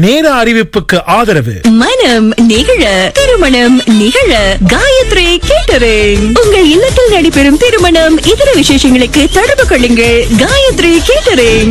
நேர அறிவிப்புக்கு ஆதரவு மனம் நிகழ திருமணம் நிகழ காயத்ரி கேட்டரிங் உங்கள் இல்லத்தில் நடைபெறும் திருமணம் இதர விசேஷங்களுக்கு தொடர்பு கொள்ளுங்கள் காயத்ரி கேட்டரிங்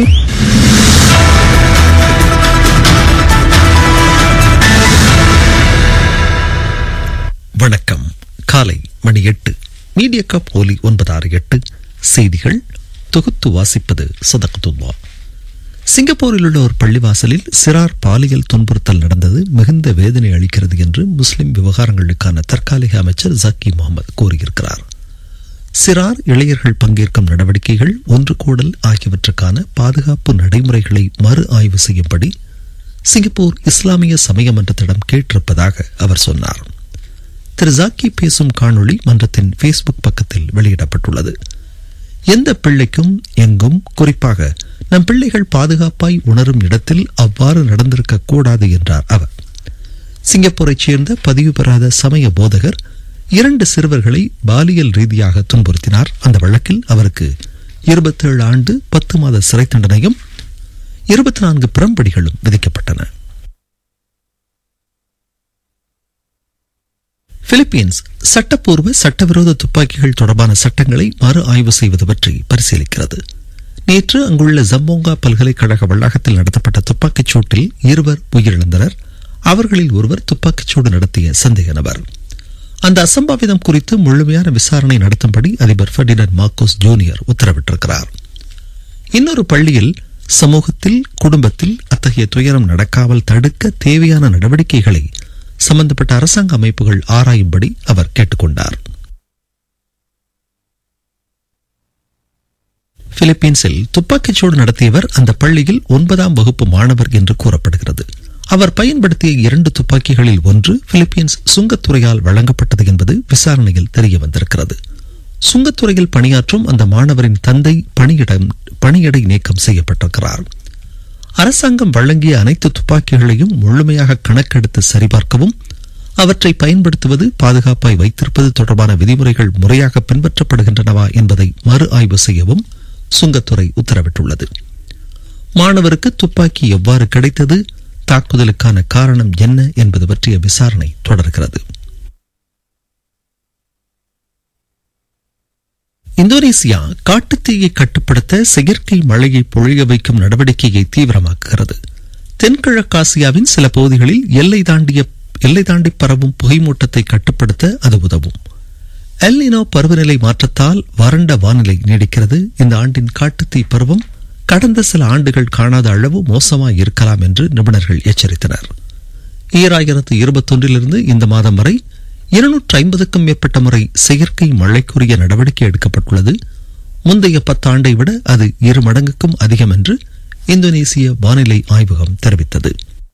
வணக்கம் காலை மணி எட்டு மீடியா கப் ஒலி ஒன்பது ஆறு எட்டு செய்திகள் தொகுத்து வாசிப்பது சதகத்துல்லா சிங்கப்பூரில் உள்ள ஒரு பள்ளிவாசலில் சிறார் பாலியல் துன்புறுத்தல் நடந்தது மிகுந்த வேதனை அளிக்கிறது என்று முஸ்லிம் விவகாரங்களுக்கான தற்காலிக அமைச்சர் ஜக்கி முகமது கூறியிருக்கிறார் சிறார் இளைஞர்கள் பங்கேற்கும் நடவடிக்கைகள் ஒன்று கூடல் ஆகியவற்றுக்கான பாதுகாப்பு நடைமுறைகளை மறு ஆய்வு செய்யும்படி சிங்கப்பூர் இஸ்லாமிய சமய மன்றத்திடம் கேட்டிருப்பதாக அவர் சொன்னார் திரு ஜாக்கி பேசும் காணொளி மன்றத்தின் ஃபேஸ்புக் பக்கத்தில் வெளியிடப்பட்டுள்ளது எந்த பிள்ளைக்கும் எங்கும் குறிப்பாக நம் பிள்ளைகள் பாதுகாப்பாய் உணரும் இடத்தில் அவ்வாறு நடந்திருக்க கூடாது என்றார் அவர் சிங்கப்பூரைச் சேர்ந்த பதிவு பெறாத சமய போதகர் இரண்டு சிறுவர்களை பாலியல் ரீதியாக துன்புறுத்தினார் அந்த வழக்கில் அவருக்கு இருபத்தேழு ஆண்டு பத்து மாத சிறை தண்டனையும் இருபத்தி நான்கு பிறம்படிகளும் விதிக்கப்பட்டன பிலிப்பீன்ஸ் சட்டப்பூர்வ சட்டவிரோத துப்பாக்கிகள் தொடர்பான சட்டங்களை மறு ஆய்வு செய்வது பற்றி பரிசீலிக்கிறது நேற்று அங்குள்ள ஜம்போங்கா பல்கலைக்கழக வளாகத்தில் நடத்தப்பட்ட துப்பாக்கிச் சூட்டில் இருவர் உயிரிழந்தனர் அவர்களில் ஒருவர் துப்பாக்கிச்சூடு நடத்திய சந்தேக நபர் அந்த அசம்பாவிதம் குறித்து முழுமையான விசாரணை நடத்தும்படி அதிபர் ஃபெர்டினண்ட் மார்க்கோஸ் ஜூனியர் உத்தரவிட்டிருக்கிறார் இன்னொரு பள்ளியில் சமூகத்தில் குடும்பத்தில் அத்தகைய துயரம் நடக்காமல் தடுக்க தேவையான நடவடிக்கைகளை சம்பந்தப்பட்ட அரசாங்க அமைப்புகள் ஆராயும்படி அவர் கேட்டுக்கொண்டார் பிலிப்பீன்ஸில் துப்பாக்கிச்சூடு நடத்தியவர் அந்த பள்ளியில் ஒன்பதாம் வகுப்பு மாணவர் என்று கூறப்படுகிறது அவர் பயன்படுத்திய இரண்டு துப்பாக்கிகளில் ஒன்று பிலிப்பீன்ஸ் சுங்கத்துறையால் வழங்கப்பட்டது என்பது விசாரணையில் தெரிய வந்திருக்கிறது சுங்கத்துறையில் பணியாற்றும் அந்த மாணவரின் தந்தை பணியிடம் பணியிடை நீக்கம் செய்யப்பட்டிருக்கிறார் அரசாங்கம் வழங்கிய அனைத்து துப்பாக்கிகளையும் முழுமையாக கணக்கெடுத்து சரிபார்க்கவும் அவற்றை பயன்படுத்துவது பாதுகாப்பாய் வைத்திருப்பது தொடர்பான விதிமுறைகள் முறையாக பின்பற்றப்படுகின்றனவா என்பதை மறு ஆய்வு செய்யவும் சுங்கத்துறை உத்தரவிட்டுள்ளது மாணவருக்கு துப்பாக்கி எவ்வாறு கிடைத்தது தாக்குதலுக்கான காரணம் என்ன என்பது பற்றிய விசாரணை தொடர்கிறது இந்தோனேசியா காட்டுத்தீயை கட்டுப்படுத்த செயற்கை மழையை பொழிய வைக்கும் நடவடிக்கையை தீவிரமாக்குகிறது தென்கிழக்காசியாவின் சில பகுதிகளில் எல்லை தாண்டிய எல்லை தாண்டி பரவும் புகைமூட்டத்தை கட்டுப்படுத்த அது உதவும் எல்லினோ பருவநிலை மாற்றத்தால் வறண்ட வானிலை நீடிக்கிறது இந்த ஆண்டின் காட்டுத்தீ பருவம் கடந்த சில ஆண்டுகள் காணாத அளவு மோசமாய் இருக்கலாம் என்று நிபுணர்கள் எச்சரித்தனர் ஈராயிரத்து இருபத்தொன்றிலிருந்து இந்த மாதம் வரை இருநூற்று ஐம்பதுக்கும் மேற்பட்ட முறை செயற்கை மழைக்குரிய நடவடிக்கை எடுக்கப்பட்டுள்ளது முந்தைய பத்தாண்டை விட அது இரு மடங்குக்கும் அதிகம் என்று இந்தோனேசிய வானிலை ஆய்வகம் தெரிவித்தது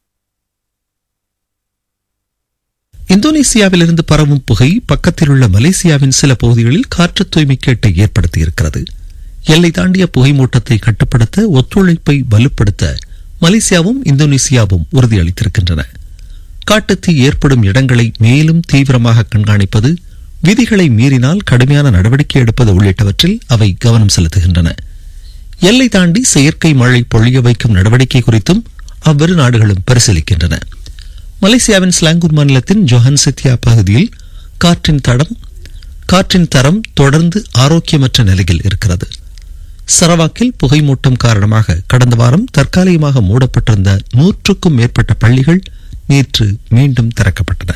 இந்தோனேசியாவிலிருந்து பரவும் புகை பக்கத்தில் உள்ள மலேசியாவின் சில பகுதிகளில் காற்று தூய்மைக்கேட்டை ஏற்படுத்தியிருக்கிறது எல்லை தாண்டிய புகை மூட்டத்தை கட்டுப்படுத்த ஒத்துழைப்பை வலுப்படுத்த மலேசியாவும் இந்தோனேசியாவும் உறுதியளித்திருக்கின்றன காட்டுத்தீ ஏற்படும் இடங்களை மேலும் தீவிரமாக கண்காணிப்பது விதிகளை மீறினால் கடுமையான நடவடிக்கை எடுப்பது உள்ளிட்டவற்றில் அவை கவனம் செலுத்துகின்றன எல்லை தாண்டி செயற்கை மழை பொழிய வைக்கும் நடவடிக்கை குறித்தும் அவ்விரு நாடுகளும் பரிசீலிக்கின்றன மலேசியாவின் ஸ்லாங்கூர் மாநிலத்தின் ஜொஹன்சித்தியா பகுதியில் காற்றின் தடம் காற்றின் தரம் தொடர்ந்து ஆரோக்கியமற்ற நிலையில் இருக்கிறது சரவாக்கில் புகைமூட்டம் காரணமாக கடந்த வாரம் தற்காலிகமாக மூடப்பட்டிருந்த நூற்றுக்கும் மேற்பட்ட பள்ளிகள் நேற்று மீண்டும் திறக்கப்பட்டன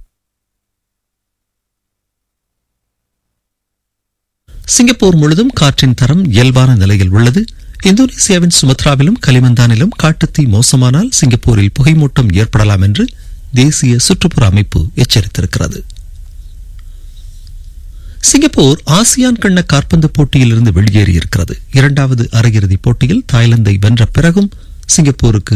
சிங்கப்பூர் முழுதும் காற்றின் தரம் இயல்பான நிலையில் உள்ளது இந்தோனேசியாவின் சுமத்ராவிலும் கலிமந்தானிலும் காட்டுத்தீ மோசமானால் சிங்கப்பூரில் புகைமூட்டம் ஏற்படலாம் என்று தேசிய சுற்றுப்புற அமைப்பு எச்சரித்திருக்கிறது சிங்கப்பூர் ஆசியான் கண்ண காற்பந்து போட்டியிலிருந்து வெளியேறியிருக்கிறது இரண்டாவது அரையிறுதிப் போட்டியில் தாய்லாந்தை வென்ற பிறகும் சிங்கப்பூருக்கு